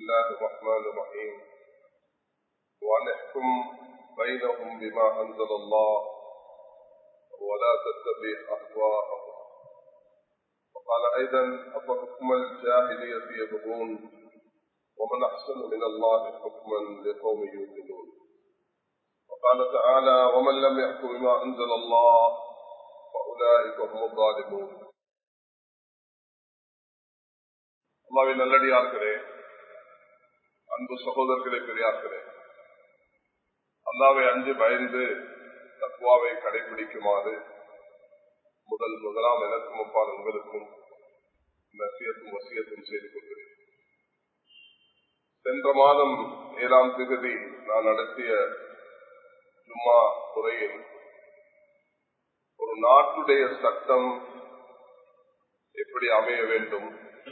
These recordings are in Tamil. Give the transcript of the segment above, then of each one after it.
الله الرحمن الرحيم ونحكم بينهم بما أنزل الله ولا تتبع أهواءهم وقال أيضا أفحكم الجاهلية يبغون ومن أحسن من الله حكما لقوم يؤمنون وقال تعالى ومن لم يحكم بما أنزل الله فأولئك هم الظالمون அல்லாவின் நல்லடியார்களே அன்பு சகோதரர்களே பெரியார்களே அல்லாவை அஞ்சு பயந்து தக்குவாவை கடைபிடிக்குமாறு முதல் முதலாம் எனக்கும் அப்பால் உங்களுக்கும் நசியத்தும் வசியத்தும் செய்து கொள்கிறேன் சென்ற மாதம் ஏழாம் திகதி நான் நடத்திய ஜும்மா துறையில் ஒரு நாட்டுடைய சட்டம் எப்படி அமைய வேண்டும்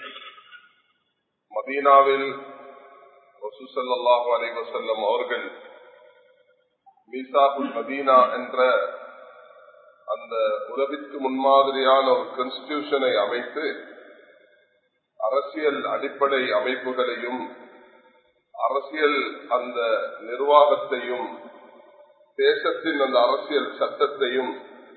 மதீனாவில் வசூசல்லாஹு அலி வசல்லம் அவர்கள் மீசாபுல் மதீனா என்ற அந்த உலகிற்கு முன்மாதிரியான ஒரு கான்ஸ்டிடியூஷனை அமைத்து அரசியல் அடிப்படை அமைப்புகளையும் அரசியல் அந்த நிர்வாகத்தையும் தேசத்தின் அந்த அரசியல் சட்டத்தையும்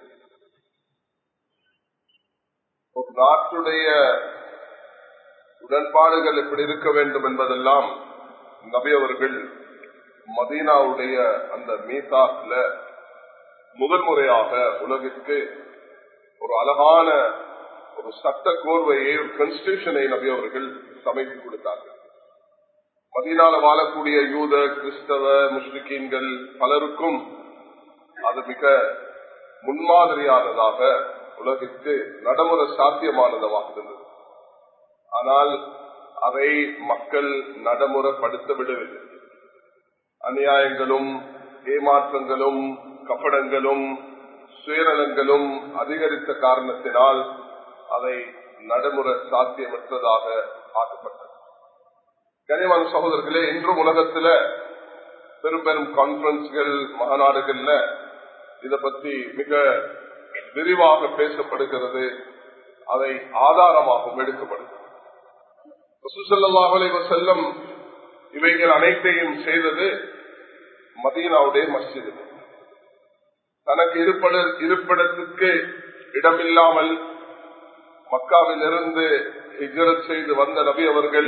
ஒரு நாட்டுடைய உடன்பாடுகள் எப்படி இருக்க வேண்டும் என்பதெல்லாம் நபி அவர்கள் மதீனாவுடைய அந்த மீசாக்ல முதல் முறையாக உலகிற்கு ஒரு அழகான ஒரு சட்ட கோர்வையை ஒரு கான்ஸ்டியூஷனை நபி அவர்கள் சமைத்து கொடுத்தார்கள் மதீனால வாழக்கூடிய யூத கிறிஸ்தவ முஸ்லிக்கீன்கள் பலருக்கும் அது மிக முன்மாதிரியானதாக உலகிற்கு நடைமுறை சாத்தியமானதாக இருந்தது ஆனால் அதை மக்கள் நடைமுறைப்படுத்த விடவில்லை அநியாயங்களும் ஏமாற்றங்களும் கப்படங்களும் சுயநலங்களும் அதிகரித்த காரணத்தினால் அதை நடைமுறை சாத்தியமற்றதாக ஆக்கப்பட்டது கனிவான சகோதரர்களே இன்றும் உலகத்துல பெரும் பெரும் கான்பரன்ஸ்கள் மாநாடுகள்ல இதை பற்றி மிக விரிவாக பேசப்படுகிறது அதை ஆதாரமாகவும் எடுக்கப்படுகிறது செல்லம் இவைகள் அனைத்தையும் செய்தது மதீனாவுடைய மஸ்ஜிது தனக்கு இருப்பட இருப்பிடத்துக்கு இடமில்லாமல் மக்காவில் இருந்து ஹிஜரத் செய்து வந்த நபி அவர்கள்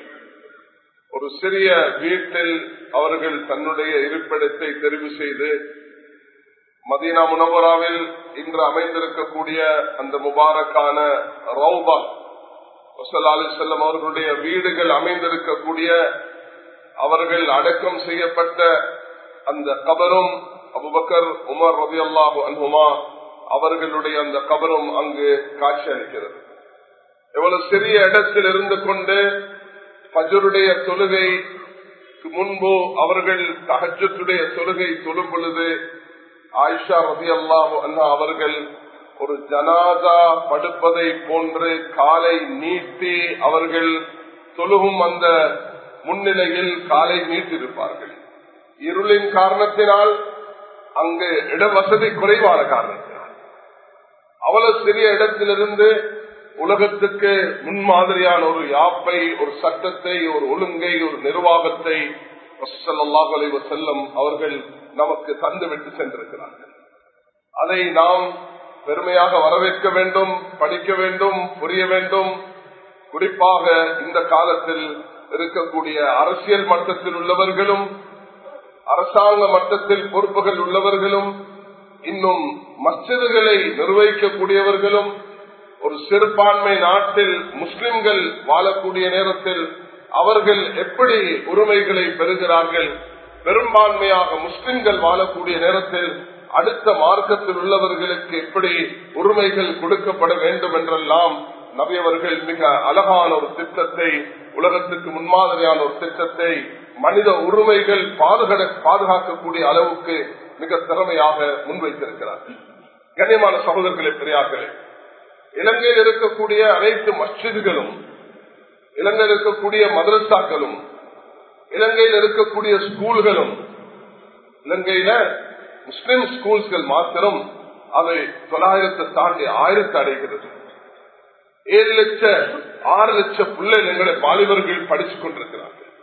ஒரு சிறிய வீட்டில் அவர்கள் தன்னுடைய இருப்பிடத்தை தெரிவு செய்து மதீனா முனவராவில் இன்று அமைந்திருக்கக்கூடிய அந்த முபாரக்கான ரவுபா அலி செல்லம் அவர்களுடைய வீடுகள் அமைந்திருக்கக்கூடிய அவர்கள் அடக்கம் செய்யப்பட்ட அந்த கபரும் அபுபக்கர் உமர் ரவி அல்லாஹு அன்புமா அவர்களுடைய அந்த கபரும் அங்கு காட்சி அளிக்கிறது எவ்வளவு சிறிய இடத்தில் இருந்து கொண்டு பஜருடைய தொழுகை முன்பு அவர்கள் தகஜத்துடைய தொழுகை தொழும் பொழுது ஆயிஷா ரவி அல்லாஹு அண்ணா அவர்கள் ஒரு ஜனாதா படுப்பதை போன்று காலை நீட்டி அவர்கள் தொழுகும் அந்த முன்னிலையில் காலை நீட்டிருப்பார்கள் இருளின் காரணத்தினால் அங்கு இடவசதி குறைவான காரணத்தினால் அவ்வளவு சிறிய இடத்திலிருந்து உலகத்துக்கு முன்மாதிரியான ஒரு யாப்பை ஒரு சட்டத்தை ஒரு ஒழுங்கை ஒரு நிர்வாகத்தை செல்லம் அவர்கள் நமக்கு தந்துவிட்டு சென்றிருக்கிறார்கள் அதை நாம் பெருமையாக வரவேற்க வேண்டும் படிக்க வேண்டும் புரிய வேண்டும் குறிப்பாக இந்த காலத்தில் இருக்கக்கூடிய அரசியல் மட்டத்தில் உள்ளவர்களும் அரசாங்க மட்டத்தில் பொறுப்புகள் உள்ளவர்களும் இன்னும் மஸ்ஜிதுகளை நிர்வகிக்கக்கூடியவர்களும் ஒரு சிறுபான்மை நாட்டில் முஸ்லிம்கள் வாழக்கூடிய நேரத்தில் அவர்கள் எப்படி உரிமைகளை பெறுகிறார்கள் பெரும்பான்மையாக முஸ்லிம்கள் வாழக்கூடிய நேரத்தில் அடுத்த மார்க்கத்தில் உள்ளவர்களுக்கு எப்படி உரிமைகள் கொடுக்கப்பட வேண்டும் என்றெல்லாம் நபியவர்கள் மிக அழகான ஒரு திட்டத்தை உலகத்துக்கு முன்மாதிரியான ஒரு திட்டத்தை மனித உரிமைகள் பாதுகாக்கக்கூடிய அளவுக்கு மிக திறமையாக முன்வைத்திருக்கிறார்கள் கண்ணியமான சகோதரர்களே பெரியார்களே இலங்கையில் இருக்கக்கூடிய அனைத்து மஸ்ஜிதுகளும் இலங்கையில் இருக்கக்கூடிய மதரசாக்களும் இலங்கையில் இருக்கக்கூடிய ஸ்கூல்களும் இலங்கையில முஸ்லிம் ஸ்கூல்ஸ்கள் மாத்திரம் அதை தொள்ளாயிரத்தை தாண்டி ஆயிரத்தை அடைகிறது ஏழு லட்சம் ஆறு லட்சம் பிள்ளைகள் எங்களை வாலிபர்கள் படித்துக் கொண்டிருக்கிறார்கள்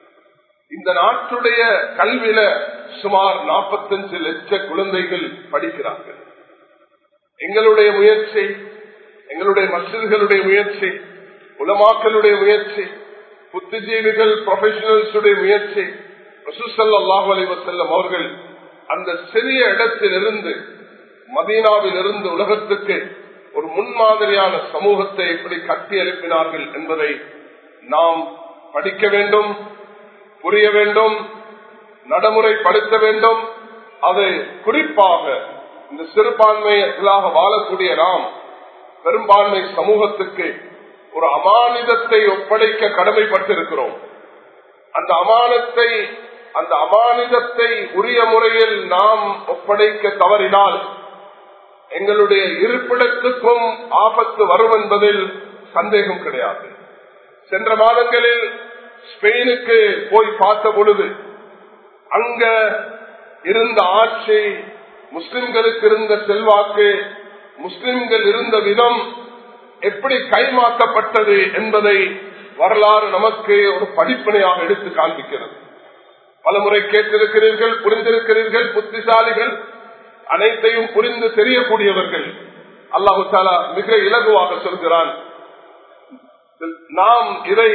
இந்த நாட்டுடைய கல்வியில சுமார் நாற்பத்தஞ்சு லட்ச குழந்தைகள் படிக்கிறார்கள் எங்களுடைய முயற்சி எங்களுடைய மசிதர்களுடைய முயற்சி உலமாக்களுடைய முயற்சி புத்திஜீவிகள் ப்ரொஃபஷனல்ஸுடைய முயற்சி அல்லாஹு அலைவசல்லம் அவர்கள் அந்த சிறிய இடத்திலிருந்து மதீனாவில் இருந்து உலகத்துக்கு ஒரு முன்மாதிரியான சமூகத்தை எப்படி கட்டி எழுப்பினார்கள் என்பதை நாம் படிக்க வேண்டும் புரிய வேண்டும் நடைமுறைப்படுத்த வேண்டும் அது குறிப்பாக இந்த சிறுபான்மையாக வாழக்கூடிய நாம் பெரும்பான்மை சமூகத்துக்கு ஒரு அமானிதத்தை ஒப்படைக்க கடமைப்பட்டிருக்கிறோம் அந்த அமானத்தை அந்த அமானிதத்தை உரிய முறையில் நாம் ஒப்படைக்க தவறினால் எங்களுடைய இருப்பிடத்துக்கும் ஆபத்து வரும் என்பதில் சந்தேகம் கிடையாது சென்ற மாதங்களில் ஸ்பெயினுக்கு போய் பார்த்த பொழுது அங்க இருந்த ஆட்சி முஸ்லிம்களுக்கு இருந்த செல்வாக்கு முஸ்லிம்கள் இருந்த விதம் எப்படி கைமாற்றப்பட்டது என்பதை வரலாறு நமக்கு ஒரு படிப்பனையாக எடுத்து காண்பிக்கிறது பலமுறை கேட்டிருக்கிறீர்கள் புரிந்திருக்கிறீர்கள் புத்திசாலிகள் அனைத்தையும் புரிந்து தெரியக்கூடியவர்கள் அல்லாஹு தாலா மிக இலகுவாக சொல்கிறான் நாம் இதை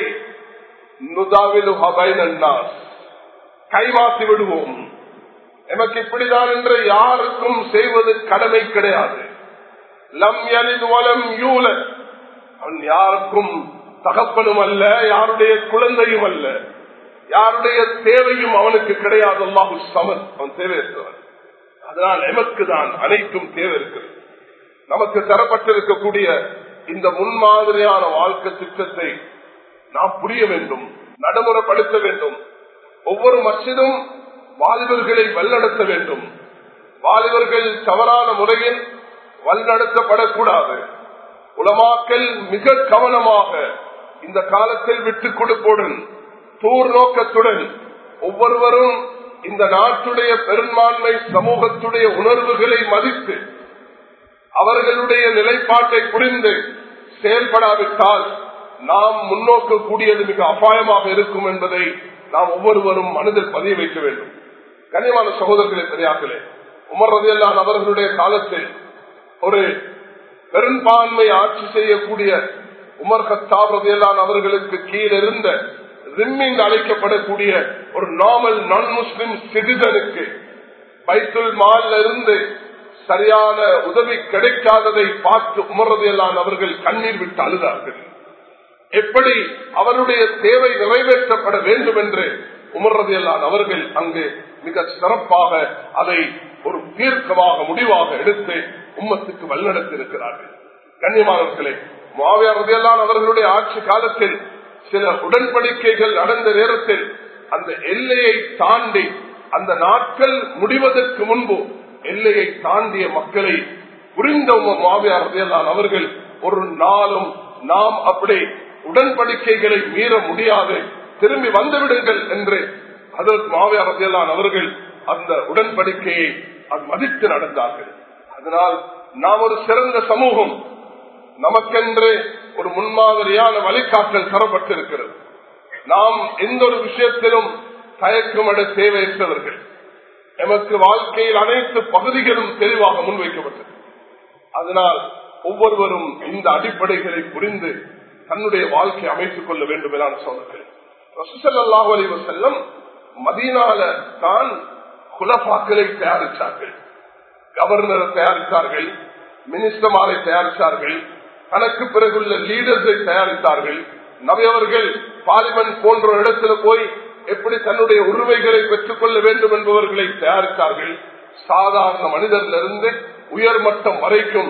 கைமாற்றி விடுவோம் எமக்கு இப்படிதான் என்று யாருக்கும் செய்வது கடமை கிடையாது லம் எலிது வலம் யூல அவன் யாருக்கும் தகப்பனும் அல்ல யாருடைய குழந்தையும் அல்ல யாருடைய தேவையும் அவனுக்கு கிடையாது அல்லாஹு சமன் அவன் தேவை இருக்கிறவன் அதனால் எமக்கு தான் அனைத்தும் தேவை இருக்கிறது நமக்கு தரப்பட்டிருக்கக்கூடிய இந்த முன்மாதிரியான வாழ்க்கை திட்டத்தை நாம் புரிய வேண்டும் நடைமுறைப்படுத்த வேண்டும் ஒவ்வொரு மசிதும் வாலிபர்களை வல்லடத்த வேண்டும் வாலிபர்கள் தவறான முறையில் வழிநடத்தப்படக்கூடாது உலமாக்கல் மிக கவனமாக இந்த காலத்தில் விட்டுக் கொடுப்போடன் தூர் நோக்கத்துடன் ஒவ்வொருவரும் இந்த நாட்டுடைய பெரும்பான்மை சமூகத்துடைய உணர்வுகளை மதித்து அவர்களுடைய நிலைப்பாட்டை புரிந்து செயல்படாவிட்டால் நாம் முன்னோக்கக்கூடியது மிக அபாயமாக இருக்கும் என்பதை நாம் ஒவ்வொருவரும் மனதில் பதிய வைக்க வேண்டும் கனியமான சகோதரர்களே பெரியார்களே உமர் ரதியல்லான் அவர்களுடைய காலத்தில் ஒரு பெரும்பான்மை ஆட்சி செய்யக்கூடிய உமர் கத்தாப் ரதியல்லான் அவர்களுக்கு கீழ் இருந்த ரிம்மிங் அழைக்கப்படக்கூடிய ஒரு நார்மல் நான் முஸ்லிம் சிட்டிசனுக்கு பைத்துல் மால்ல இருந்து சரியான உதவி கிடைக்காததை பார்த்து உமர்றதையெல்லாம் அவர்கள் கண்ணீர் விட்டு அழுதார்கள் எப்படி அவருடைய தேவை நிறைவேற்றப்பட வேண்டும் என்று உமர்றதையெல்லாம் அவர்கள் அங்கு மிக சிறப்பாக அதை ஒரு தீர்க்கமாக முடிவாக எடுத்து உம்மத்துக்கு வழிநடத்தியிருக்கிறார்கள் கண்ணியமானவர்களே மாவியாரதையெல்லாம் அவர்களுடைய ஆட்சி காலத்தில் சில உடன்படிக்கைகள் நடந்த நேரத்தில் அந்த எல்லையை தாண்டி அந்த நாட்கள் முடிவதற்கு முன்பு எல்லையை தாண்டிய மக்களை புரிந்த மாவியாரதையெல்லாம் அவர்கள் ஒரு நாளும் நாம் அப்படி உடன்படிக்கைகளை மீற முடியாது திரும்பி வந்துவிடுங்கள் என்று அதற்கு மாவியாரதையெல்லாம் அவர்கள் அந்த உடன்படிக்கையை மதித்து நடந்தார்கள் அதனால் நாம் ஒரு சிறந்த சமூகம் நமக்கென்று ஒரு முன்மாதிரியான வழிகாட்டல் தரப்பட்டிருக்கிறது நாம் எந்த ஒரு விஷயத்திலும் தயக்கமட தேவையற்றவர்கள் எமக்கு வாழ்க்கையில் அனைத்து பகுதிகளும் தெளிவாக முன்வைக்கப்பட்டது அதனால் ஒவ்வொருவரும் இந்த அடிப்படைகளை புரிந்து தன்னுடைய வாழ்க்கை அமைத்துக் கொள்ள வேண்டும் என சொல்லுங்கள் ரசூசல்லாஹு அலி வசல்லம் மதீனால தான் குலபாக்களை தயாரித்தார்கள் கவர்னரை தயாரித்தார்கள் மினிஸ்டர்மாரை தயாரித்தார்கள் தனக்கு பிறகுள்ள லீடர்ஸை தயாரித்தார்கள் நவையவர்கள் பார்லிமெண்ட் போன்ற இடத்துல போய் எப்படி தன்னுடைய உரிமைகளை பெற்றுக் கொள்ள வேண்டும் என்பவர்களை தயாரித்தார்கள் சாதாரண மனிதரிலிருந்து உயர்மட்டம் வரைக்கும்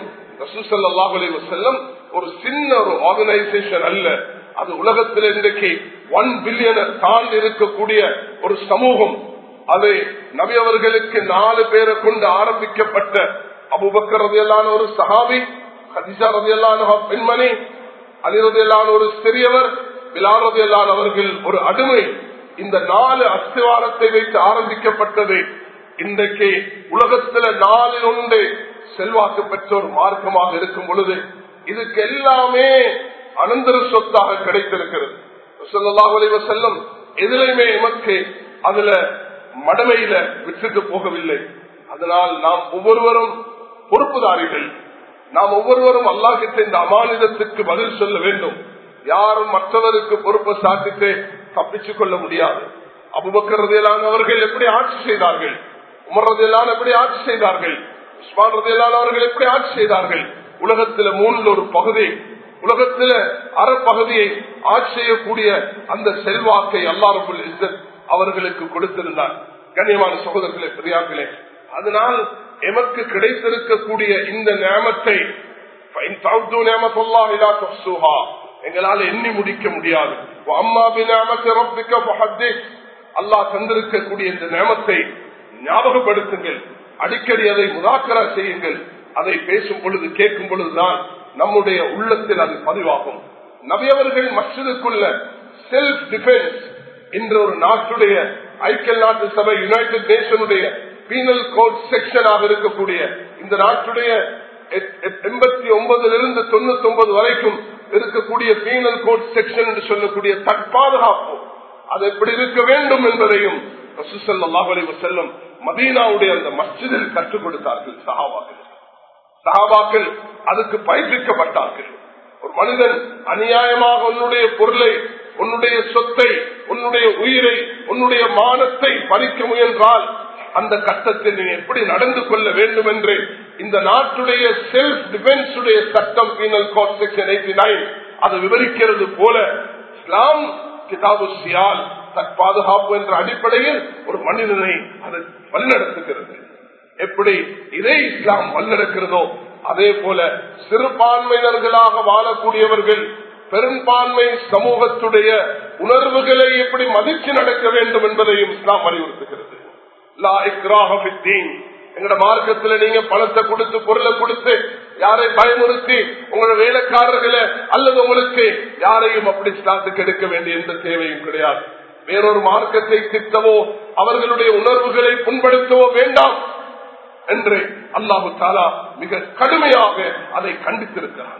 செல்லம் ஒரு சின்ன ஒரு ஆர்கனைசேஷன் அல்ல அது உலகத்தில் இன்றைக்கு ஒன் பில்லியனை தாண்டி இருக்கக்கூடிய ஒரு சமூகம் அது நபி அவர்களுக்கு நாலு பேரை கொண்டு ஆரம்பிக்கப்பட்ட அபுபக்கர் ரதியல்லான ஒரு சஹாபி ஹதிஜா ரதியல்லான பெண்மணி அலி ரதியல்லான ஒரு சிறியவர் பிலால் ரதியல்லான் அவர்கள் ஒரு அடிமை இந்த நாலு அஸ்திவாரத்தை வைத்து ஆரம்பிக்கப்பட்டது இன்றைக்கு உலகத்துல நாலில் ஒன்று செல்வாக்கு பெற்ற ஒரு மார்க்கமாக இருக்கும் பொழுது இதுக்கு எல்லாமே அனந்தர சொத்தாக கிடைத்திருக்கிறது செல்லம் எதிலையுமே எமக்கு அதுல மடமையில விட்டுட்டு போகவில்லை அதனால் நாம் ஒவ்வொருவரும் பொறுப்புதாரிகள் நாம் ஒவ்வொருவரும் அல்லாஹிட்ட இந்த அமானிதத்துக்கு பதில் சொல்ல வேண்டும் யாரும் மற்றவருக்கு பொறுப்பை சாட்டிட்டு தப்பிச்சுக் கொள்ள முடியாது அபுபக்கரதையிலான அவர்கள் எப்படி ஆட்சி செய்தார்கள் உமர்றதையிலான எப்படி ஆட்சி செய்தார்கள் உஸ்மான் ரதையிலான அவர்கள் எப்படி ஆட்சி செய்தார்கள் உலகத்துல மூணுல ஒரு பகுதி உலகத்துல அறப்பகுதியை ஆட்சி செய்யக்கூடிய அந்த செல்வாக்கை அல்லாரபுல் இஸ்ஸத் அவர்களுக்கு கொடுத்திருந்தார் கண்ணியமான சகோதரர்களே பெரியார்களே அதனால் எமக்கு கிடைத்திருக்கக்கூடிய இந்த நேமத்தை எங்களால் எண்ணி முடிக்க முடியாது அல்லாஹ் தந்திருக்கக்கூடிய இந்த நேமத்தை ஞாபகப்படுத்துங்கள் அடிக்கடி அதை முதாக்கரா செய்யுங்கள் அதை பேசும் பொழுது கேட்கும் பொழுதுதான் நம்முடைய உள்ளத்தில் அது பதிவாகும் நபியவர்கள் மற்றதுக்குள்ள செல்ஃப் டிஃபென்ஸ் என்ற ஒரு நாட்டுடைய ஐக்கிய நாட்டு சபை யுனைடெட் நேஷனுடைய பீனல் கோட் செக்ஷனாக இருக்கக்கூடிய இந்த நாட்டுடைய எண்பத்தி ஒன்பதுல இருந்து தொண்ணூத்தி ஒன்பது வரைக்கும் இருக்கக்கூடிய பீனல் கோட் செக்ஷன் என்று சொல்லக்கூடிய தற்பாதுகாப்பு அது எப்படி இருக்க வேண்டும் என்பதையும் செல்லும் மதீனாவுடைய அந்த மஸ்ஜிதில் கற்றுக் கொடுத்தார்கள் சஹாபாக்கள் சஹாபாக்கள் அதுக்கு பயிற்சிக்கப்பட்டார்கள் ஒரு மனிதன் அநியாயமாக உன்னுடைய பொருளை உன்னுடைய சொத்தை உன்னுடைய உயிரை உன்னுடைய மானத்தை பறிக்க முயன்றால் அந்த கட்டத்தில் நீ எப்படி நடந்து கொள்ள வேண்டும் என்று இந்த நாட்டுடைய செல்ஃப் டிஃபென்ஸ் உடைய சட்டம் penal code section eighty nine அதை விவரிக்கிறது போல இஸ்லாம் கிதாபு சியால் தற்பாதுகாப்பு என்ற அடிப்படையில் ஒரு மனிதனை அது வழிநடத்துகிறது எப்படி இதை இஸ்லாம் வல்லெடுக்கிறதோ அதே போல சிறுபான்மையினர்களாக வாழக்கூடியவர்கள் பெரும்பான்மை சமூகத்துடைய உணர்வுகளை எப்படி மதிச்சு நடக்க வேண்டும் என்பதையும் இஸ்லாம் வலியுறுத்துகிறது எங்களோட மார்க்கத்துல நீங்க பணத்தை கொடுத்து பொருளை கொடுத்து யாரை பயமுறுத்தி உங்களோட வேலைக்காரர்களை அல்லது உங்களுக்கு யாரையும் அப்படி ஸ்டாத்துக்கு எடுக்க வேண்டிய எந்த தேவையும் கிடையாது வேறொரு மார்க்கத்தை திட்டவோ அவர்களுடைய உணர்வுகளை புண்படுத்தவோ வேண்டாம் என்று அல்லாஹு தாலா மிக கடுமையாக அதை கண்டித்திருக்கிறார்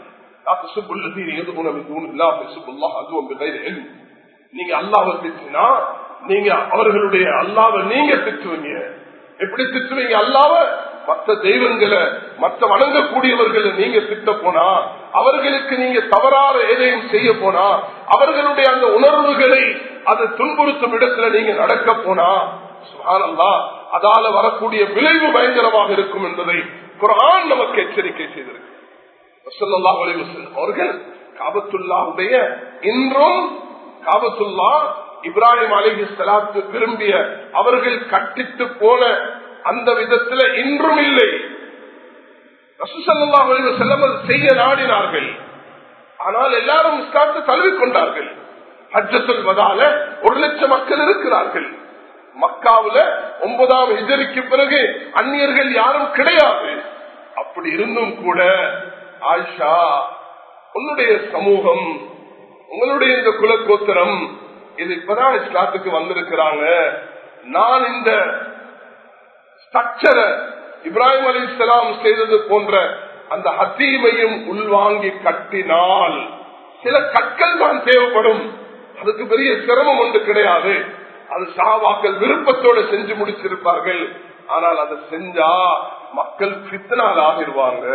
நீங்க அல்லாவை திட்டினா நீங்க அவர்களுடைய அல்லாவை நீங்க திட்டுவீங்க எப்படி திட்டுவீங்க அல்லாவ மற்ற தெய்வங்களை மற்ற வணங்கக்கூடியவர்களை நீங்க திட்ட போனா அவர்களுக்கு நீங்க தவறான எதையும் செய்ய போனா அவர்களுடைய அந்த உணர்வுகளை அது துன்புறுத்தும் இடத்துல நீங்க நடக்க போனா சுகானல்லா அதால வரக்கூடிய விளைவு பயங்கரமாக இருக்கும் என்பதை குரான் நமக்கு எச்சரிக்கை செய்திருக்கு அவர்கள் காபத்துல்லாவுடைய இன்றும் காபத்துல்லா இப்ராஹிம் அலிஹி சலாத்து விரும்பிய அவர்கள் கட்டிட்டு போன அந்த விதத்துல இன்றும் இல்லை ரசூசல்லா செல்லம் செய்ய நாடினார்கள் ஆனால் எல்லாரும் இஸ்லாத்தை தழுவிக்கொண்டார்கள் ஹஜ்ஜத்துல் வதால ஒரு லட்சம் மக்கள் இருக்கிறார்கள் மக்காவுல ஒன்பதாம் ஹிஜரிக்கு பிறகு அந்நியர்கள் யாரும் கிடையாது அப்படி இருந்தும் கூட ஆயிஷா உன்னுடைய சமூகம் உங்களுடைய இந்த குலக்கோத்திரம் இது இப்பதான் இஸ்லாத்துக்கு வந்திருக்கிறாங்க நான் இந்த ஸ்ட்ரக்சரை இப்ராஹிம் அலி இஸ்லாம் செய்தது போன்ற அந்த ஹத்தீமையும் உள்வாங்கி கட்டினால் சில கற்கள் தான் தேவைப்படும் அதுக்கு பெரிய சிரமம் ஒன்று கிடையாது அது சாவாக்கள் விருப்பத்தோட செஞ்சு முடிச்சிருப்பார்கள் ஆனால் அதை செஞ்சா மக்கள் பித்தனால் ஆகிடுவாங்க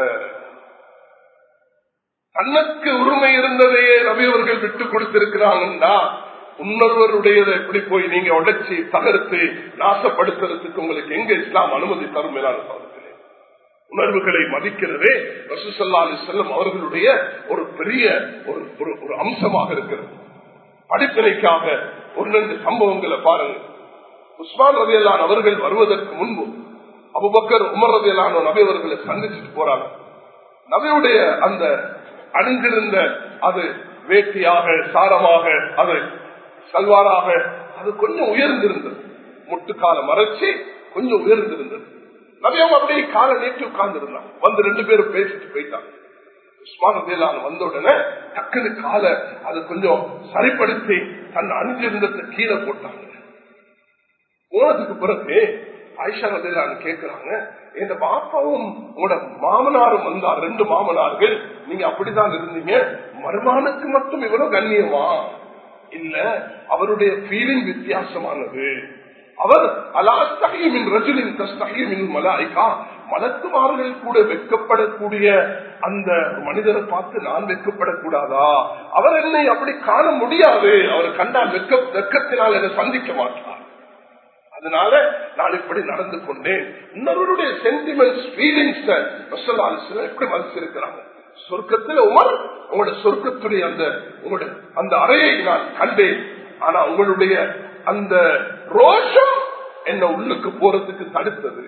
தனக்கு உரிமை இருந்ததையே ரவி அவர்கள் விட்டு கொடுத்திருக்கிறாங்கன்னா இன்னொருவருடையதை எப்படி போய் நீங்க உடைச்சி தகர்த்து நாசப்படுத்துறதுக்கு உங்களுக்கு எங்க இஸ்லாம் அனுமதி தரும் மேலான சோதத்திலே உணர்வுகளை மதிக்கிறதே ரசூசல்லா அலி செல்லம் அவர்களுடைய ஒரு பெரிய ஒரு ஒரு அம்சமாக இருக்கிறது படிப்பினைக்காக ஒரு ரெண்டு சம்பவங்களை பாருங்க உஸ்மான் ரதியல்லான் அவர்கள் வருவதற்கு முன்பு அபுபக்கர் உமர் ரதியலான நபி அவர்களை சந்திச்சுட்டு போறாங்க நபியுடைய அந்த அணிந்திருந்த அது வேட்டியாக சாரமாக அது சல்வாராக அது கொஞ்சம் உயர்ந்திருந்தது முட்டுக்கால மறைச்சு கொஞ்சம் உயர்ந்திருந்தது நபியும் அப்படியே காலை நீட்டி உட்கார்ந்து இருந்தாங்க வந்து ரெண்டு பேரும் பேசிட்டு போயிட்டாங்க உஸ்மான வேளாண் வந்த உடனே டக்குனு காலை அது கொஞ்சம் சரிப்படுத்தி தன் அணிஞ்சிருந்ததை கீழே போட்டாங்க போனதுக்கு பிறகு ஆயிஷா ரதேலான்னு கேட்கிறாங்க என் பாப்பாவும் உங்களோட மாமனாரும் வந்தார் ரெண்டு மாமனார்கள் நீங்க அப்படிதான் இருந்தீங்க மருமானுக்கு மட்டும் இவ்வளவு கண்ணியமா இல்ல அவருடைய ஃபீலிங் வித்தியாசமானது அவர் அலாஸ்தகிமின் ரஜுலின் தஸ்தகிமின் மலாய்கா மலக்குமார்கள் கூட வெக்கப்படக்கூடிய அந்த மனிதரை பார்த்து நான் வெக்கப்படக்கூடாதா அவர் என்னை அப்படி காண முடியாது அவர் கண்டால் வெக்க வெக்கத்தினால் என்னை சந்திக்க மாட்டார் அதனால நான் இப்படி நடந்து கொண்டேன் இன்னொருடைய சென்டிமெண்ட்ஸ் ஃபீலிங்ஸ் எப்படி மதிச்சிருக்கிறாங்க சொர்க்கத்தில் உமர் உங்களோட சொர்க்கத்துடைய அந்த உங்களோட அந்த அறையை நான் கண்டேன் ஆனா உங்களுடைய அந்த ரோஷம் என்ன உள்ளுக்கு போறதுக்கு தடுத்தது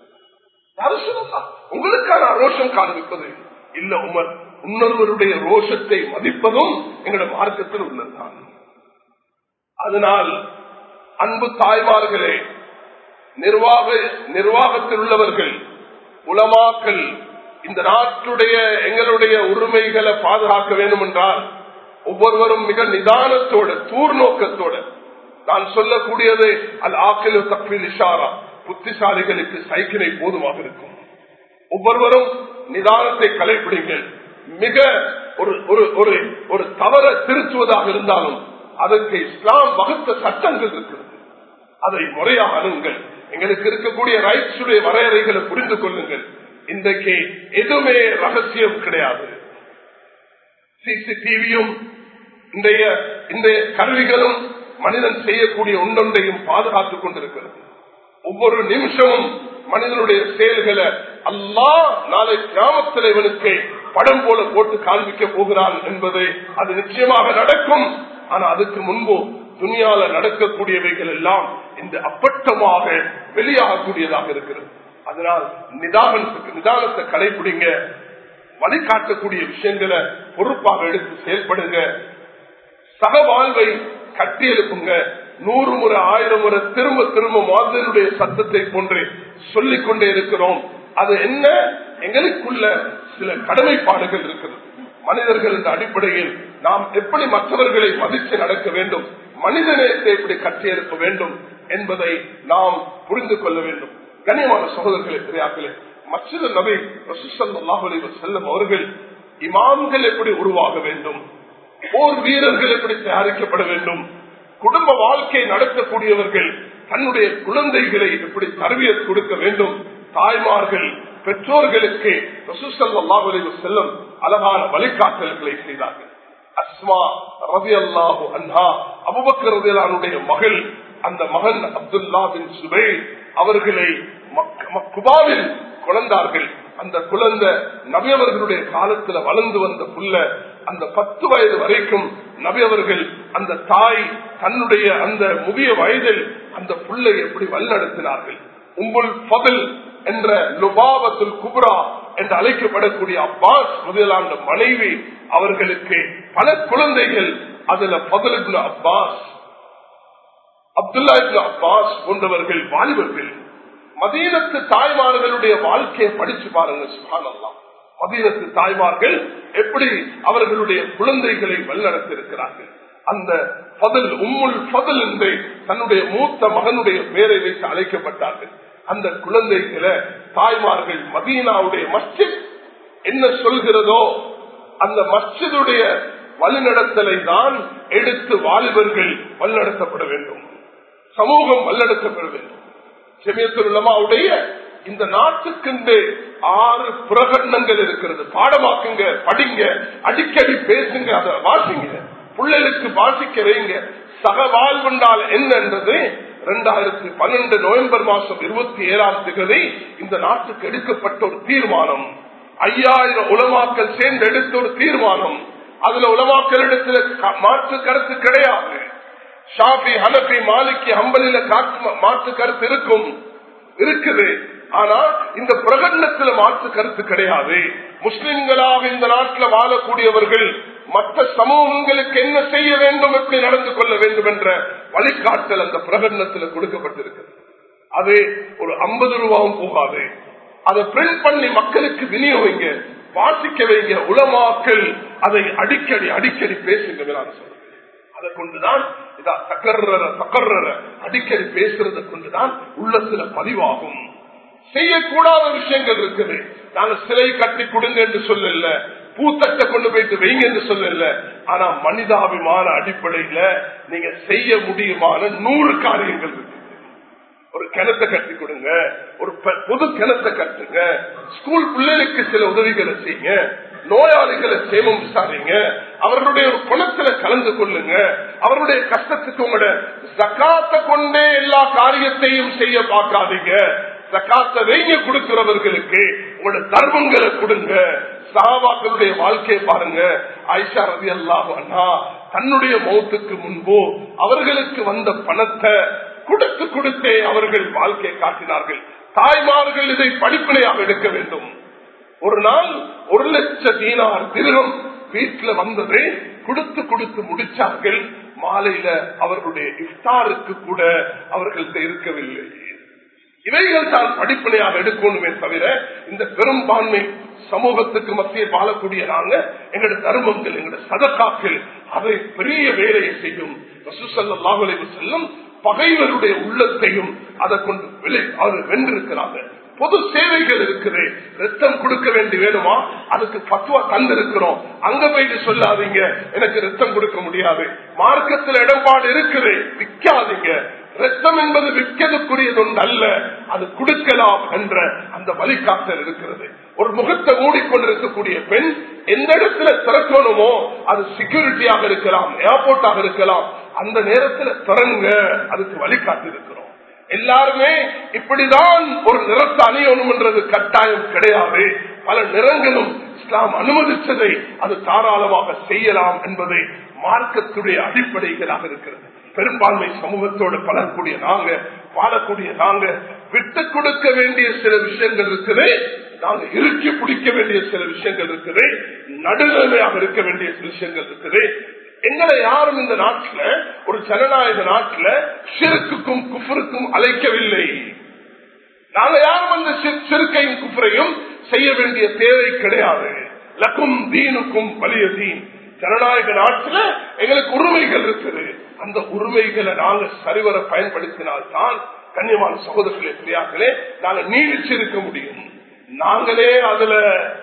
உங்களுக்கான ரோஷம் காண்பிப்பது இல்ல உமர் இன்னொருவருடைய ரோஷத்தை மதிப்பதும் எங்களோட மார்க்கத்தில் உள்ளதுதான் அதனால் அன்பு தாய்மார்களே நிர்வாக நிர்வாகத்தில் உள்ளவர்கள் உலமாக்கள் இந்த நாட்டுடைய எங்களுடைய உரிமைகளை பாதுகாக்க வேண்டும் என்றால் ஒவ்வொருவரும் மிக நிதானத்தோடு தூர்நோக்கத்தோடு நான் சொல்லக்கூடியது அல் ஆக்கில் தப்பில் இஷாரா புத்திசாலிகளுக்கு சைக்கிளை போதுமாக இருக்கும் ஒவ்வொருவரும் நிதானத்தை கலைப்பிடிங்கள் மிக ஒரு ஒரு ஒரு ஒரு தவற திருத்துவதாக இருந்தாலும் அதற்கு இஸ்லாம் வகுத்த சட்டங்கள் இருக்கிறது அதை முறையாக அணுங்கள் எங்களுக்கு இருக்கக்கூடிய ரைட்ஸ் உடைய வரையறைகளை புரிந்து கொள்ளுங்கள் இன்றைக்கு எதுவுமே ரகசியம் கிடையாது சிசிடிவியும் இன்றைய இன்றைய கருவிகளும் மனிதன் செய்யக்கூடிய ஒன்றொன்றையும் பாதுகாத்துக் கொண்டிருக்கிறது ஒவ்வொரு நிமிஷமும் மனிதனுடைய செயல்களை அல்லா நாளை கிராமத்தில் இவனுக்கு படம் போல போட்டு காண்பிக்க போகிறான் என்பது அது நிச்சயமாக நடக்கும் ஆனா அதுக்கு முன்பு துணியால நடக்கக்கூடியவைகள் எல்லாம் இந்த அப்பட்டமாக வெளியாகக்கூடியதாக இருக்கிறது அதனால் நிதானத்துக்கு நிதானத்தை கடைபிடிங்க வழிகாட்டக்கூடிய விஷயங்களை பொறுப்பாக எடுத்து செயல்படுங்க சக வாழ்வை கட்டி எழுப்புங்க நூறு முறை ஆயிரம் முறை திரும்ப திரும்ப மாதினுடைய சத்தத்தை போன்று சொல்லிக் கொண்டே இருக்கிறோம் அது என்ன எங்களுக்குள்ள சில கடமைப்பாடுகள் இருக்கிறது மனிதர்கள் என்ற அடிப்படையில் நாம் எப்படி மற்றவர்களை மதித்து நடக்க வேண்டும் மனிதநேயத்தை எப்படி கட்டியெழுப்ப வேண்டும் என்பதை நாம் புரிந்து கொள்ள வேண்டும் கனியமான சகோதரர்களை பெரியாக்களே மற்றொரு நபை செல்லும் அவர்கள் இமாம்கள் எப்படி உருவாக வேண்டும் போர் வீரர்கள் எப்படி தயாரிக்கப்பட வேண்டும் குடும்ப வாழ்க்கை நடத்தக்கூடியவர்கள் தன்னுடைய குழந்தைகளை எப்படி தரவிய கொடுக்க வேண்டும் தாய்மார்கள் பெற்றோர்களுக்கு செல்லும் அழகான வழிகாட்டல்களை செய்தார்கள் அஸ்மா ரவி அல்லாஹு அன்ஹா அபுபக்கர் ரதியலானுடைய மகள் அந்த மகன் அப்துல்லா பின் சுபை அவர்களை குபாவில் குழந்தார்கள் அந்த குழந்தை நபியவர்களுடைய காலத்துல வளர்ந்து வந்த புள்ள அந்த பத்து வயது வரைக்கும் நபியவர்கள் அந்த தாய் தன்னுடைய அந்த முதிய வயதில் அந்த புள்ளை எப்படி வழிநடத்தினார்கள் உம்புல் பகல் என்ற லுபாபத்துல் குப்ரா என்று அழைக்கப்படக்கூடிய அப்பாஸ் முதலான மனைவி அவர்களுக்கு பல குழந்தைகள் அதுல பகல் அப்பாஸ் அப்துல்லா அப்பாஸ் போன்றவர்கள் வாலிபர்கள் மதீனத்து தாய்மார்களுடைய வாழ்க்கையை படிச்சு பாருங்க சுகானல்லாம் மதீனத்து தாய்மார்கள் எப்படி அவர்களுடைய குழந்தைகளை வழிநடத்திருக்கிறார்கள் அந்த பதல் உம்முல் பதல் என்று தன்னுடைய மூத்த மகனுடைய பெயரை வைத்து அழைக்கப்பட்டார்கள் அந்த குழந்தைகளை தாய்மார்கள் மதீனாவுடைய மஸ்ஜித் என்ன சொல்கிறதோ அந்த மஸ்ஜிதுடைய வழிநடத்தலை தான் எடுத்து வாலிபர்கள் வழிநடத்தப்பட வேண்டும் சமூகம் வழிநடத்தப்பட வேண்டும் செமியத்துலமாவுடைய இந்த நாட்டுக்கு ஆறு பிரகடனங்கள் இருக்கிறது பாடமாக்குங்க படிங்க அடிக்கடி பேசுங்க அதை வாசிங்க பிள்ளைகளுக்கு வாசிக்க வைங்க சக வாழ்வுண்டால் என்னன்றது இரண்டாயிரத்தி பன்னெண்டு நவம்பர் மாசம் இருபத்தி ஏழாம் தேதி இந்த நாட்டுக்கு எடுக்கப்பட்ட ஒரு தீர்மானம் ஐயாயிரம் உலமாக்கல் சேர்ந்து எடுத்த ஒரு தீர்மானம் அதுல உலமாக்கல் இடத்துல மாற்று கருத்து கிடையாது ஷாஃபி ஹனபி மாலிக்கி ஹம்பலில மாற்று கருத்து இருக்கும் இருக்குது ஆனா இந்த பிரகடனத்துல மாற்று கருத்து கிடையாது முஸ்லிம்களாக இந்த நாட்டில் வாழக்கூடியவர்கள் மற்ற சமூகங்களுக்கு என்ன செய்ய வேண்டும் எப்படி நடந்து கொள்ள வேண்டும் என்ற வழிகாட்டல் அந்த பிரகடனத்தில் கொடுக்கப்பட்டிருக்கிறது அது ஒரு ஐம்பது ரூபாவும் போகாது அதை பிரிண்ட் பண்ணி மக்களுக்கு விநியோகிங்க வாசிக்க வைங்க உலமாக்கல் அதை அடிக்கடி அடிக்கடி பேசுங்க நான் சொல்றேன் அதை கொண்டுதான் இதா தக்கர்ற தக்கர்ற அடிக்கடி பேசுறதை கொண்டுதான் உள்ளத்துல பதிவாகும் செய்யக்கூடாத விஷயங்கள் இருக்குது நாங்க சிலை கட்டி கொடுங்க என்று சொல்லல பூத்தட்டை கொண்டு போயிட்டு வைங்க என்று சொல்லல ஆனா மனிதாபிமான அடிப்படையில நீங்க செய்ய முடியுமான நூறு காரியங்கள் இருக்கு ஒரு கிணத்தை கட்டி கொடுங்க ஒரு ப- பொது கிணத்தை கட்டுங்க ஸ்கூல் பிள்ளைகளுக்கு சில உதவிகளை செய்யுங்க நோயாளிகளை சேமம் விசாரிங்க அவர்களுடைய ஒரு குணத்துல கலந்து கொள்ளுங்க அவருடைய கஷ்டத்துக்கு உங்களோட ஜக்காத்தை கொண்டே எல்லா காரியத்தையும் செய்ய பார்க்காதீங்க ஜக்காத்தை வைங்க கொடுக்கிறவர்களுக்கு உங்களோட தர்மங்களை கொடுங்க சகாபாக்களுடைய வாழ்க்கையை பாருங்க ஆயிஷா ரவி அல்லாஹ் தன்னுடைய மௌத்துக்கு முன்பு அவர்களுக்கு வந்த பணத்தை கொடுத்து கொடுத்தே அவர்கள் வாழ்க்கை காட்டினார்கள் தாய்மார்கள் இதை படிப்பினையாக எடுக்க வேண்டும் ஒரு நாள் ஒரு லட்ச தீனார் திருகம் வீட்டுல வந்ததை கொடுத்து கொடுத்து முடிச்சார்கள் மாலையில அவர்களுடைய இஃப்தாருக்கு கூட அவர்கள்ட்ட இருக்கவில்லை இவைகள் தான் படிப்பனையாக எடுக்கணுமே தவிர இந்த பெரும்பான்மை சமூகத்துக்கு மத்தியில் வாழக்கூடிய நாங்க எங்களோட தர்மங்கள் எங்களோட சதக்காக்கள் அவை பெரிய வேலையை செய்யும் ரசூசல்லாஹுலைவு செல்லும் பகைவருடைய உள்ளத்தையும் அதை கொண்டு விலை அது வென்றிருக்கிறாங்க பொது சேவைகள் இருக்குது ரத்தம் கொடுக்க வேண்டி வேணுமா அதுக்கு பத்துவா தந்திருக்கிறோம் அங்க போயிட்டு சொல்லாதீங்க எனக்கு ரத்தம் கொடுக்க முடியாது மார்க்கத்தில் இடம்பாடு இருக்குது விற்காதீங்க ரத்தம் என்பது விற்கதுக்குரியது ஒன்று அல்ல அது கொடுக்கலாம் என்ற அந்த வழிகாட்டல் இருக்கிறது ஒரு முகத்தை மூடிக்கொண்டிருக்கக்கூடிய பெண் எந்த இடத்துல திறக்கணுமோ அது செக்யூரிட்டியாக இருக்கலாம் ஏர்போர்ட்டாக இருக்கலாம் அந்த நேரத்தில் திறங்க அதுக்கு வழிகாட்டு இருக்கிறோம் எல்லாருமே இப்படிதான் ஒரு நிறத்தை அணியணும் என்றது கட்டாயம் கிடையாது பல நிறங்களும் இஸ்லாம் அனுமதிச்சதை அது தாராளமாக செய்யலாம் என்பதை மார்க்கத்துடைய அடிப்படைகளாக இருக்கிறது பெரும்பான்மை சமூகத்தோடு பழகக்கூடிய நாங்க வாழக்கூடிய நாங்க விட்டு கொடுக்க வேண்டிய சில விஷயங்கள் இருக்குது நாங்க இறுக்கி பிடிக்க வேண்டிய சில விஷயங்கள் இருக்குது நடுநிலைமையாக இருக்க வேண்டிய சில விஷயங்கள் இருக்குது எங்களை யாரும் இந்த நாட்டில் ஒரு ஜனநாயக நாட்டில் சிறுக்குக்கும் குஃபருக்கும் அழைக்கவில்லை நாங்க யாரும் அந்த சிறுக்கையும் குஃபரையும் செய்ய வேண்டிய தேவை கிடையாது லக்கும் தீனுக்கும் வலிய தீன் ஜனநாயக நாட்டில் எங்களுக்கு உரிமைகள் இருக்குது அந்த உரிமைகளை நாங்க சரிவர பயன்படுத்தினால்தான் கண்ணியமான சகோதரர்களே பிரியாக்களே நாங்க நீடிச்சிருக்க முடியும் நாங்களே அதுல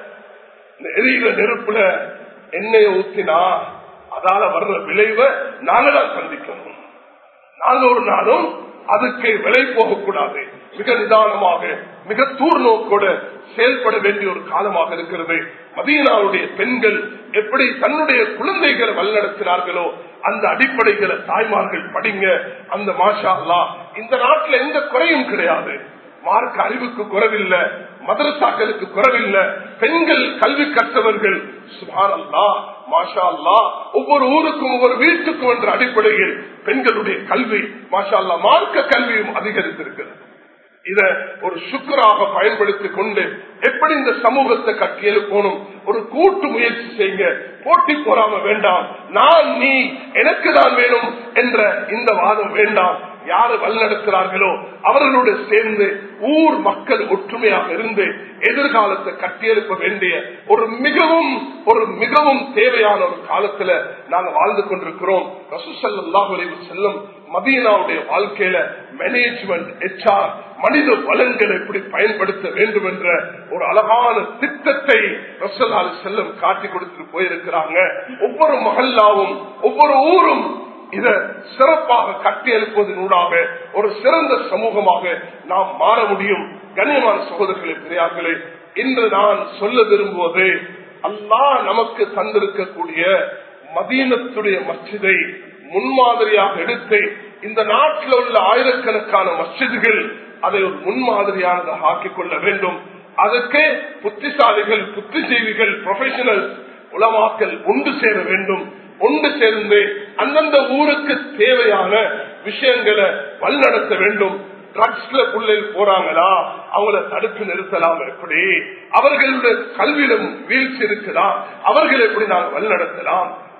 எரியிற நெருப்புல எண்ணெயை ஊத்தினா அதால வர்ற விளைவை நாங்க தான் சந்திக்கணும் நாங்க ஒரு நாளும் அதுக்கு விலை போகக்கூடாது மிக நிதானமாக மிக தூர் நோக்கோட செயல்பட வேண்டிய ஒரு காலமாக இருக்கிறது மதீனாவுடைய பெண்கள் எப்படி தன்னுடைய குழந்தைகளை வழிநடத்தினார்களோ அந்த அடிப்படைகளை தாய்மார்கள் படிங்க அந்த மாஷா அல்லா இந்த நாட்டில் எந்த குறையும் கிடையாது மார்க்க அறிவுக்கு குறைவில்லை மதரசாக்களுக்கு குறைவில்லை பெண்கள் கல்வி கற்றவர்கள் சுபான் அல்லா மாஷா அல்லா ஒவ்வொரு ஊருக்கும் ஒவ்வொரு வீட்டுக்கும் என்ற அடிப்படையில் பெண்களுடைய கல்வி மாஷா அல்லா மார்க்க கல்வியும் அதிகரித்திருக்கிறது இத ஒரு சுக்கராக பயன்படுத்திக் கொண்டு எப்படி இந்த சமூகத்தை கட்டியெழுப்பணும் ஒரு கூட்டு முயற்சி செய்யுங்க போட்டி போறாம வேண்டாம் நான் நீ எனக்கு தான் வேணும் என்ற இந்த வாதம் வேண்டாம் யாரு வழிநடத்துகிறார்களோ அவர்களோடு சேர்ந்து ஊர் மக்கள் ஒற்றுமையாக இருந்து எதிர்காலத்தை கட்டியெழுப்ப வேண்டிய ஒரு மிகவும் ஒரு மிகவும் தேவையான ஒரு காலத்துல நாங்க வாழ்ந்து கொண்டிருக்கிறோம் ரசூசல்லாஹு செல்லும் மதீனாவுடைய வாழ்க்கையில மேனேஜ்மெண்ட் எச்ஆர் மனித வளங்களை எப்படி பயன்படுத்த வேண்டும் என்ற ஒரு அழகான திட்டத்தை ரசல்லாலு செல்லம் காட்டி கொடுத்துட்டு போயிருக்கிறாங்க ஒவ்வொரு மகல்லாவும் ஒவ்வொரு ஊரும் இத சிறப்பாக கட்டி எழுப்புவதனூடாக ஒரு சிறந்த சமூகமாக நாம் மாற முடியும் கண்ணியமான சகோதரர்களே பெரியார்களே இன்று நான் சொல்ல விரும்புவது அல்லாஹ் நமக்கு தந்திருக்கக்கூடிய மதீனத்துடைய மஸ்ஜிதை முன்மாதிரியாக எடுத்து இந்த நாட்டில் உள்ள ஆயிரக்கணக்கான மஸ்ஜிதுகள் அதை ஒரு முன்மாதிரியானதாக ஆக்கிக் கொள்ள வேண்டும் அதற்கு புத்திசாலிகள் புத்திஜீவிகள் ப்ரொஃபஷனல் உலமாக்கல் ஒன்று சேர வேண்டும் ஒன்று சேர்ந்து அந்தந்த ஊருக்கு தேவையான விஷயங்களை வழிநடத்த வேண்டும் ட்ரக்ஸ்ல பிள்ளைகள் போறாங்களா அவங்கள தடுத்து நிறுத்தலாம் எப்படி அவர்களுடைய கல்வியிலும் வீழ்ச்சி இருக்குதா அவர்கள் எப்படி நாங்கள் வழிநடத்தலாம்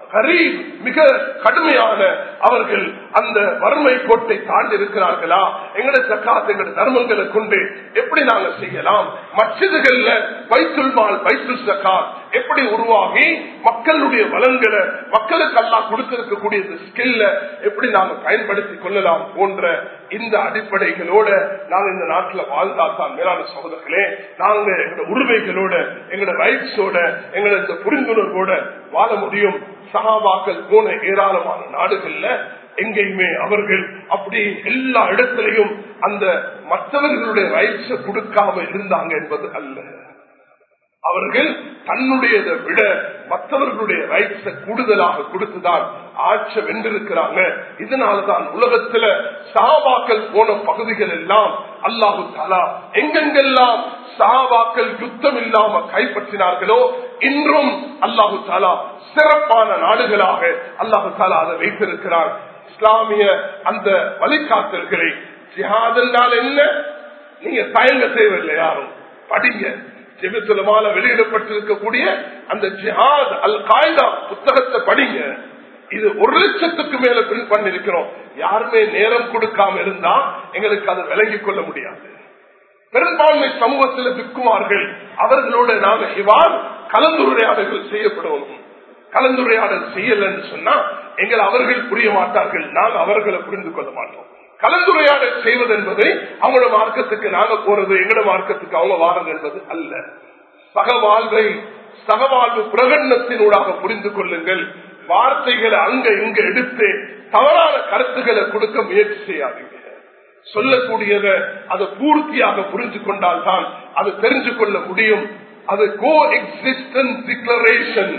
கரீப் மிக கடுமையான அவர்கள் அந்த வறுமை கோட்டை தாண்டி இருக்கிறார்களா எங்கட சக்காத் எங்கட தர்மங்களை கொண்டு எப்படி நாங்க செய்யலாம் மச்சிதுகள்ல பைத்துல் மால் பைத்துல் சக்காத் எப்படி உருவாகி மக்களுடைய வளங்களை மக்களுக்கு எல்லாம் கொடுத்திருக்கக்கூடிய இந்த ஸ்கில்ல எப்படி நாங்க பயன்படுத்தி கொள்ளலாம் போன்ற இந்த அடிப்படைகளோட நாங்க இந்த நாட்டுல வாழ்ந்தாத்தான் மேலான சகோதரர்களே நாங்க எங்களோட உரிமைகளோட எங்களோட ரைட்ஸோட எங்களோட இந்த புரிந்துணர்வோட வாழ முடியும் சகாபாக்கள் போன ஏராளமான நாடுகள்ல எங்கேயுமே அவர்கள் அப்படி எல்லா இடத்திலையும் அந்த மற்றவர்களுடைய ரைட்ஸ கொடுக்காம இருந்தாங்க என்பது அல்ல அவர்கள் தன்னுடையதை விட மற்றவர்களுடைய ரைட்ஸ கூடுதலாக கொடுத்துதான் ஆட்ச வென்றிருக்கிறாங்க இதனாலதான் உலகத்துல சாபாக்கள் போன பகுதிகள் எல்லாம் அல்லாஹு தாலா எங்கெங்கெல்லாம் சாபாக்கள் யுத்தம் இல்லாம கைப்பற்றினார்களோ இன்றும் அல்லாஹு தாலா சிறப்பான நாடுகளாக அல்லாஹு தாலா அதை வைத்திருக்கிறார் இஸ்லாமிய அந்த வழிகாட்டல்களை ஜிஹாதென்றால் என்ன நீங்க தயங்க செய்வதில்லை யாரும் படிங்க ஜெபித்துலமால வெளியிடப்பட்டிருக்கக்கூடிய அந்த ஜிஹாத் அல் காய்தா புத்தகத்தை படிங்க இது ஒரு லட்சத்துக்கு மேல பிரிண்ட் பண்ணிருக்கிறோம் யாருமே நேரம் கொடுக்காம இருந்தா எங்களுக்கு அதை விளங்கிக் கொள்ள முடியாது பெரும்பான்மை சமூகத்தில் விற்குமார்கள் அவர்களோட நாம இவ்வாறு கலந்துரையாடல்கள் செய்யப்படுவோம் கலந்துரையாடல் செய்யலன்னு சொன்னா எங்கள் அவர்கள் புரிய மாட்டார்கள் நாங்கள் அவர்களை புரிந்து கொள்ள மாட்டோம் கலந்துரையாடல் செய்வது என்பதை அவங்களோட மார்க்கத்துக்கு நாங்க போறது எங்களோட மார்க்கத்துக்கு அவங்க வாரது என்பது அல்ல சகவாழ்வை சகவாழ்வு பிரகடனத்தினூடாக புரிந்து கொள்ளுங்கள் வார்த்தைகளை அங்க இங்க எடுத்து தவறான கருத்துக்களை கொடுக்க முயற்சி செய்யாதீங்க சொல்லக்கூடியத அதை பூர்த்தியாக புரிஞ்சு கொண்டால் தான் அது தெரிஞ்சு கொள்ள முடியும் அது கோ எக்ஸிஸ்டன்ஸ் டிக்ளரேஷன்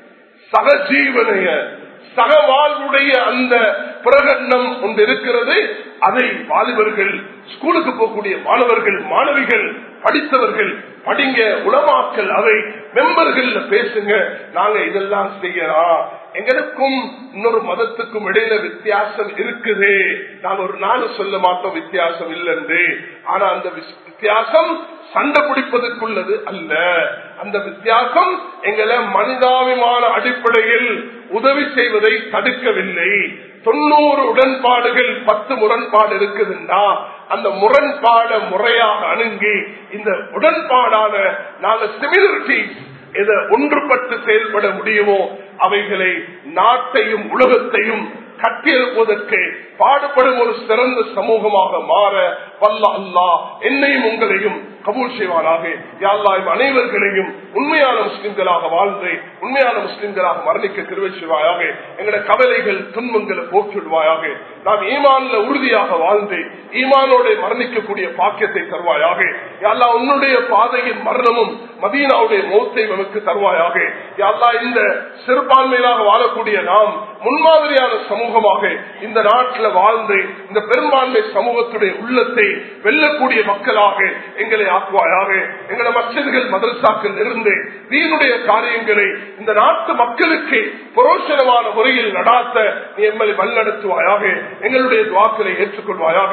சகஜீவனைய சகவாழ்வுடைய அந்த பிரகடனம் ஒன்று இருக்கிறது அதை வாலிபர்கள் ஸ்கூலுக்கு போகக்கூடிய மாணவர்கள் மாணவிகள் படித்தவர்கள் படிங்க உளமாக்கல் அதை மெம்பர்கள் பேசுங்க நாங்க இதெல்லாம் செய்யலாம் எங்களுக்கும் இன்னொரு மதத்துக்கும் இடையில வித்தியாசம் இருக்குது நான் ஒரு நாள் சொல்ல மாட்டோம் வித்தியாசம் இல்லைன்று ஆனா அந்த வித்தியாசம் சண்டை பிடிப்பதற்குள்ளது அல்ல அந்த வித்தியாசம் எங்களை மனிதாபிமான அடிப்படையில் உதவி செய்வதை தடுக்கவில்லை தொண்ணூறு உடன்பாடுகள் பத்து முரண்பாடு இருக்குதுன்னா அந்த முரண்பாட முறையாக அணுகி இந்த உடன்பாடான நாங்க சிமிலரிட்டிஸ் எதை ஒன்றுபட்டு செயல்பட முடியுமோ அவைகளை நாட்டையும் உலகத்தையும் கட்டியெழுப்பதற்கு பாடுபடும் ஒரு சிறந்த சமூகமாக மாற வல்ல அல்லா என்னையும் உங்களையும் கபூல் செய்வானாக யாழ்லாயும் அனைவர்களையும் உண்மையான முஸ்லிம்களாக வாழ்ந்து உண்மையான முஸ்லிம்களாக மரணிக்க கிருவை செய்வாயாக எங்களோட கவலைகள் துன்பங்களை போக்கிவிடுவாயாக நாம் ஈமான்ல உறுதியாக வாழ்ந்து ஈமானோட மரணிக்கக்கூடிய பாக்கியத்தை தருவாயாக யாழ்லா உன்னுடைய பாதையின் மரணமும் மதீனாவுடைய மௌத்தை நமக்கு தருவாயாக யாழ்லா இந்த சிறுபான்மையிலாக வாழக்கூடிய நாம் முன்மாதிரியான சமூகமாக இந்த நாட்டில் வாழ்ந்து இந்த பெரும்பான்மை சமூகத்துடைய உள்ளத்தை வெல்லக்கூடிய மக்களாக எங்களை ஆக்குவாயாக எங்களை மச்சர்கள் மதரசாக்கள் இருந்து நீனுடைய காரியங்களை இந்த நாட்டு மக்களுக்கு புரோஷனமான முறையில் நடாத்த நீ எம்மை வழிநடத்துவாயாக எங்களுடைய துவாக்களை ஏற்றுக்கொள்வாயாக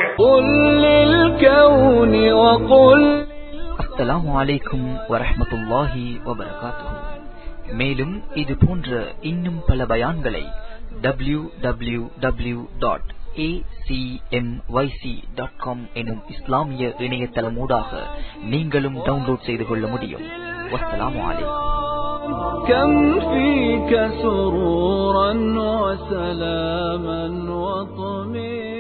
அஸ்ஸலாமு அலைக்கும் வரஹமத்துல்லாஹி வபரகாத்துஹு மேலும் இது போன்ற இன்னும் பல பயான்களை W W W dot acmyc.com எனும் இஸ்லாமிய இணையதளமூடாக நீங்களும் டவுன்லோட் செய்து கொள்ள முடியும் வஸ்ஸலாமு அலைக்கும் كم فيك سرورا وسلاما وطمئنا